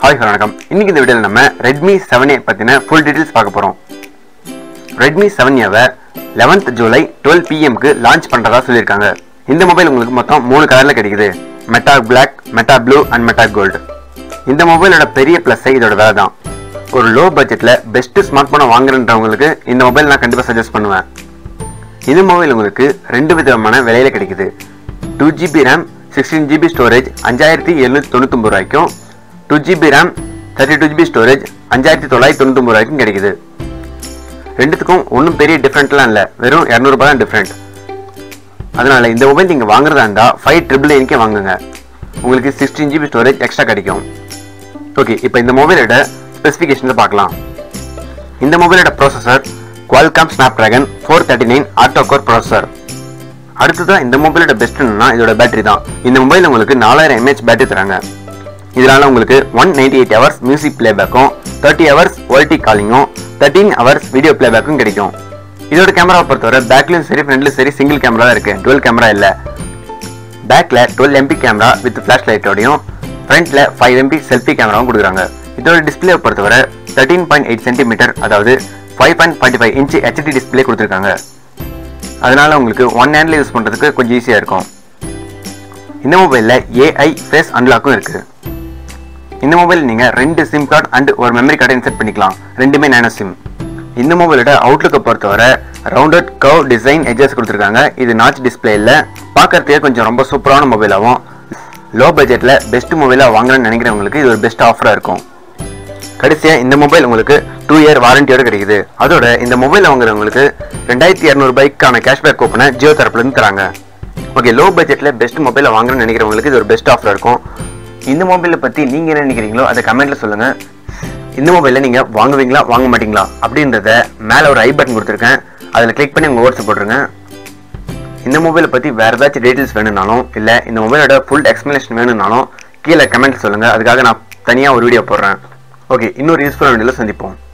hi வணக்கம் இன்னைக்கு இந்த வீடியோவில் நம்ம ரெட்மி செவன் ஏ பற்றின ஃபுல் டீட்டெயில்ஸ் பார்க்க போகிறோம் ரெட்மி செவன் ஏவை லெவன்த் ஜூலை டுவெல் பிஎம்க்கு லான்ச் பண்ணுறதா சொல்லியிருக்காங்க இந்த மொபைல் உங்களுக்கு மொத்தம் மூணு கலரில் கிடைக்குது matte Black matte blue and matte gold இந்த மொபைலோட பெரிய ப்ளஸ்ஸை இதோட விலை தான் ஒரு லோ பட்ஜெட்டில் பெஸ்ட் ஸ்மார்ட் ஃபோனை வாங்குறன்றவங்களுக்கு இந்த மொபைல் நான் கண்டிப்பாக சஜஸ்ட் பண்ணுவேன் இந்த மொபைல் உங்களுக்கு ரெண்டு விதமான விலையில கிடைக்குது two GB RAM sixteen GB storage அஞ்சாயிரத்தி எழுநூற்றி தொண்ணூத்தொம்பது ரூபாய்க்கும் two GB RAM thirty two GB storage அஞ்சாயிரத்தி தொள்ளாயிரத்தி தொண்ணூத்தொம்பது ரூபாய்க்கும் கிடைக்குது ரெண்டுத்துக்கும் ஒன்றும் பெரிய டிஃப்ரெண்ட்லாம் இல்லை வெறும் இரநூறுபா தான் டிஃப்ரெண்ட் அதனால இந்த மொபைல் நீங்கள் வாங்குறதா இருந்தால் ஃபைவ் ட்ரிபிள் நைன்க்கே வாங்குங்க உங்களுக்கு சிக்ஸ்டீன் ஜிபி ஸ்டோரேஜ் எக்ஸ்ட்ரா கிடைக்கும் ஓகே இப்போ இந்த மொபைலோட ஸ்பெசிஃபிகேஷனில் பார்க்கலாம் இந்த மொபைலோட processor Qualcomm Snapdragon four thirty nine octa core processor அடுத்ததான் இந்த மொபைலோட பெஸ்ட்னா இதோட பேட்டரி தான் இந்த மொபைல் உங்களுக்கு நாலாயிரம் எம்ஏஹெச் பேட்டரி தராங்க இதனால உங்களுக்கு one ninety eight hours music பிளேபேக்கும் தேர்ட்டி ஹவர்ஸ் ஓல்டி காலிங்கும் தேர்ட்டீன் ஹவர்ஸ் வீடியோ பிளேபேக்கும் கிடைக்கும் இதோட கேமராவை பொறுத்தவரை பேக்லையும் சரி ஃப்ரண்ட்லையும் சரி சிங்கிள் கேமரா தான் இருக்கு டுவெல் கேமரா இல்லை பேக்ல twelve MP camera with flash லைட்டோடையும் ஃப்ரண்ட்ல ஃபைவ் எம்பி செல்ஃபி கேமராவும் கொடுக்குறாங்க இதோட டிஸ்பிளே பொறுத்தவரை தேர்ட்டீன் பாயிண்ட் எயிட் சென்டிமீட்டர் அதாவது five point forty five inch HD display கொடுத்துருக்காங்க அதனால உங்களுக்கு ஒன் ஹேண்ட்ல யூஸ் பண்றதுக்கு கொஞ்சம் ஈஸியா இருக்கும் இந்த மொபைல்ல ஏஐ ஃபேஸ் அன்லாக்கும் இருக்கு இந்த மொபைல் நீங்க ரெண்டு சிம் கார்டு அண்ட் ஒரு மெமரி கார்டை இன்செர்ட் பண்ணிக்கலாம் ரெண்டுமே நேனோ சிம் இந்த மொபைலோட அவுட்லுக்கை பொறுத்தவரை ரவுண்டட் கவ் டிசைன் எட்ஜஸ் கொடுத்துருக்காங்க இது நாச் டிஸ்பிளே இல்ல பார்க்கறதுக்கே கொஞ்சம் ரொம்ப சூப்பரான மொபைலாகவும் லோ பட்ஜெட்ல பெஸ்ட் மொபைலாக வாங்கணும்னு நினைக்கிறவங்களுக்கு இது ஒரு பெஸ்ட் ஆஃபரா இருக்கும் கடைசியா இந்த மொபைல் உங்களுக்கு டூ இயர் வாரண்டியோட கிடைக்குது அதோட இந்த மொபைல் வாங்குறவங்களுக்கு ரெண்டாயிரத்தி இரநூறு பைக்கான கேஷ்பேக் கூப்பனை ஜியோ தரப்புல இருந்து தராங்க ஓகே லோ பட்ஜெட்ல பெஸ்ட் மொபைலை வாங்கணும்னு நினைக்கிறவங்களுக்கு இது ஒரு பெஸ்ட் ஆஃபர் இருக்கும் இந்த மொபைலை பத்தி நீங்க என்ன நினைக்கிறீங்களோ அதை கமெண்ட்ல சொல்லுங்க இந்த மொபைலை நீங்க வாங்குவீங்களா வாங்க மாட்டீங்களா அப்படின்றத மேல ஒரு ஐ பட்டன் கொடுத்துருக்கேன் அதில் கிளிக் பண்ணி உங்க ஓட்ஸ் போட்டுருங்க இந்த மொபைலை பத்தி வேற ஏதாச்சும் டீடைல்ஸ் வேணும்னாலும் இல்ல இந்த மொபைலோட ஃபுல் எக்ஸ்பிளனேஷன் வேணும்னாலும் கீழே கமெண்ட் சொல்லுங்க அதுக்காக நான் தனியா ஒரு வீடியோ போடுறேன் ஓகே இன்னொரு யூஸ்ஃபுல்லான வீடியோல சந்திப்போம்